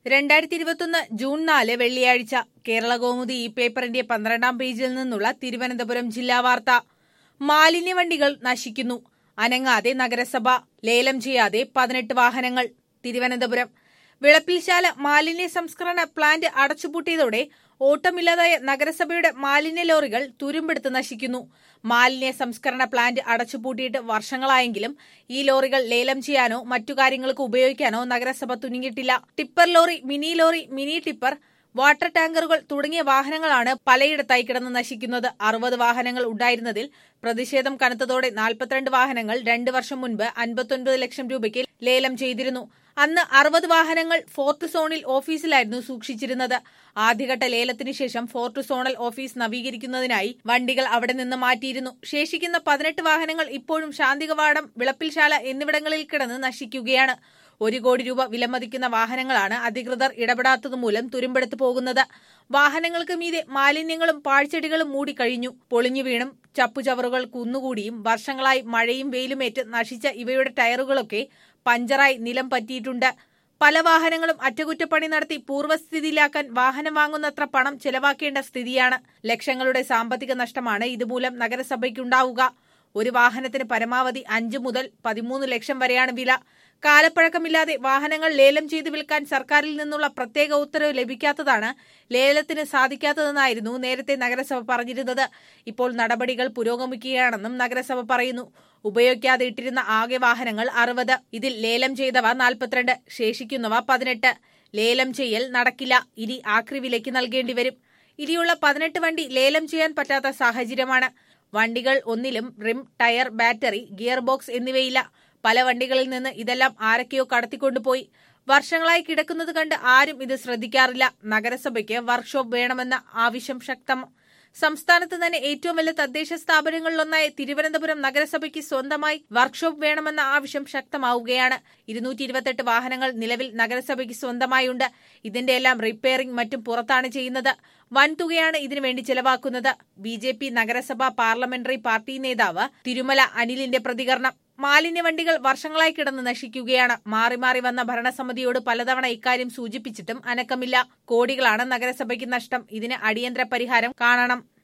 രണ്ടായിരത്തി ഇരുപത്തൊന്ന് ജൂൺ നാല് വെള്ളിയാഴ്ച കേരള കൗമുദി ഈ പേപ്പറിന്റെ പന്ത്രണ്ടാം പേജിൽ നിന്നുള്ള തിരുവനന്തപുരം ജില്ലാ വാർത്ത മാലിന്യ വണ്ടികൾ നശിക്കുന്നു അനങ്ങാതെ നഗരസഭ ലേലം ചെയ്യാതെ പതിനെട്ട് വാഹനങ്ങൾ തിരുവനന്തപുരം വിളപ്പിൽശാല മാലിന്യ സംസ്കരണ പ്ലാന്റ് അടച്ചുപൂട്ടിയതോടെ ഓട്ടമില്ലാതായ നഗരസഭയുടെ മാലിന്യ ലോറികൾ തുരുമ്പെടുത്ത് നശിക്കുന്നു മാലിന്യ സംസ്കരണ പ്ലാന്റ് അടച്ചുപൂട്ടിയിട്ട് വർഷങ്ങളായെങ്കിലും ഈ ലോറികൾ ലേലം ചെയ്യാനോ മറ്റു കാര്യങ്ങൾക്ക് ഉപയോഗിക്കാനോ നഗരസഭ തുനിഞ്ഞിട്ടില്ല tipper lorry mini lorry mini tipper water ടാങ്കറുകൾ തുടങ്ങിയ വാഹനങ്ങളാണ് പലയിടത്തായി കിടന്ന് നശിക്കുന്നത് അറുപത് വാഹനങ്ങൾ ഉണ്ടായിരുന്നതിൽ പ്രതിഷേധം കനത്തതോടെ നാൽപ്പത്തിരണ്ട് വാഹനങ്ങൾ രണ്ട് വർഷം മുൻപ് അൻപത്തൊൻപത് ലക്ഷം രൂപയ്ക്ക് ലേലം ചെയ്തിരുന്നു അന്ന് അറുപത് വാഹനങ്ങൾ ഫോർത്ത് സോണിൽ ഓഫീസിലായിരുന്നു സൂക്ഷിച്ചിരുന്നത് ആദ്യഘട്ട ലേലത്തിന് ശേഷം ഫോർത്ത് സോണൽ ഓഫീസ് നവീകരിക്കുന്നതിനായി വണ്ടികൾ അവിടെ നിന്ന് മാറ്റിയിരുന്നു ശേഷിക്കുന്ന പതിനെട്ട് വാഹനങ്ങൾ ഇപ്പോഴും ശാന്തികവാടം വിളപ്പിൽശാല എന്നിവിടങ്ങളിൽ കിടന്ന് നശിക്കുകയാണ് ഒരു കോടി രൂപ വിലമതിക്കുന്ന വാഹനങ്ങളാണ് അധികൃതർ ഇടപെടാത്തതുമൂലം തുരുമ്പെടുത്തു പോകുന്നത് വാഹനങ്ങൾക്ക് മീതെ മാലിന്യങ്ങളും പാഴ്ചെടികളും മൂടിക്കഴിഞ്ഞു പൊളിഞ്ഞു വീണും ചപ്പുചവറുകൾ കുന്നുകൂടിയും വർഷങ്ങളായി മഴയും വെയിലുമേറ്റ് നശിച്ച ഇവയുടെ ടയറുകളൊക്കെ പഞ്ചറായി നിലം പറ്റിയിട്ടുണ്ട് പല വാഹനങ്ങളും അറ്റകുറ്റപ്പണി നടത്തി പൂർവ്വസ്ഥിതിയിലാക്കാൻ വാഹനം വാങ്ങുന്നത്ര പണം ചെലവാക്കേണ്ട സ്ഥിതിയാണ് ലക്ഷങ്ങളുടെ സാമ്പത്തിക നഷ്ടമാണ് ഇതുമൂലം നഗരസഭയ്ക്കുണ്ടാവുക ഒരു വാഹനത്തിന് പരമാവധി അഞ്ച് മുതൽ പതിമൂന്ന് ലക്ഷം വരെയാണ് വില കാലപ്പഴക്കമില്ലാതെ വാഹനങ്ങൾ ലേലം ചെയ്ത് വിൽക്കാൻ സർക്കാരിൽ നിന്നുള്ള പ്രത്യേക ഉത്തരവ് ലഭിക്കാത്തതാണ് ലേലത്തിന് സാധിക്കാത്തതെന്നായിരുന്നു നേരത്തെ നഗരസഭ പറഞ്ഞിരുന്നത് ഇപ്പോൾ നടപടികൾ പുരോഗമിക്കുകയാണെന്നും നഗരസഭ പറയുന്നു ഉപയോഗിക്കാതെ ഇട്ടിരുന്ന ആകെ വാഹനങ്ങൾ അറുപത് ഇതിൽ ലേലം ചെയ്തവ നാൽപ്പത്തിരണ്ട് ശേഷിക്കുന്നവ പതിനെട്ട് ലേലം ചെയ്യൽ നടക്കില്ല ഇനി ആക്രി വിലയ്ക്ക് നൽകേണ്ടി വരും ഇനിയുള്ള പതിനെട്ട് വണ്ടി ലേലം ചെയ്യാൻ പറ്റാത്ത സാഹചര്യമാണ് വണ്ടികൾ ഒന്നിലും rim tyre battery gear box എന്നിവയില്ല പല വണ്ടികളിൽ നിന്ന് ഇതെല്ലാം ആരൊക്കെയോ കടത്തിക്കൊണ്ടുപോയി വർഷങ്ങളായി കിടക്കുന്നത് കണ്ട് ആരും ഇത് ശ്രദ്ധിക്കാറില്ല നഗരസഭയ്ക്ക് വർക്ക്ഷോപ്പ് വേണമെന്ന ആവശ്യം ശക്തം സംസ്ഥാനത്ത് തന്നെ ഏറ്റവും വലിയ തദ്ദേശ സ്ഥാപനങ്ങളിലൊന്നായ തിരുവനന്തപുരം നഗരസഭയ്ക്ക് സ്വന്തമായി വർക്ക്ഷോപ്പ് വേണമെന്ന ആവശ്യം ശക്തമാവുകയാണ് ഇരുന്നൂറ്റി ഇരുപത്തെട്ട് വാഹനങ്ങൾ നിലവിൽ നഗരസഭയ്ക്ക് സ്വന്തമായുണ്ട് ഇതിന്റെ എല്ലാം റിപ്പയറിംഗ് മറ്റും പുറത്താണ് ചെയ്യുന്നത് വൻതുകയാണ് ഇതിനുവേണ്ടി ചെലവാക്കുന്നത് ബി ജെ പി നഗരസഭ പാർലമെന്ററി പാർട്ടി നേതാവ് തിരുമല അനിലിന്റെ പ്രതികരണം മാലിന്യ വണ്ടികൾ വർഷങ്ങളായി കിടന്ന് നശിക്കുകയാണ് മാറി മാറി വന്ന ഭരണസമിതിയോട് പലതവണ ഇക്കാര്യം സൂചിപ്പിച്ചിട്ടും അനക്കമില്ല കോടികളാണ് നഗരസഭയ്ക്ക് നഷ്ടം ഇതിന് അടിയന്തര പരിഹാരം കാണണം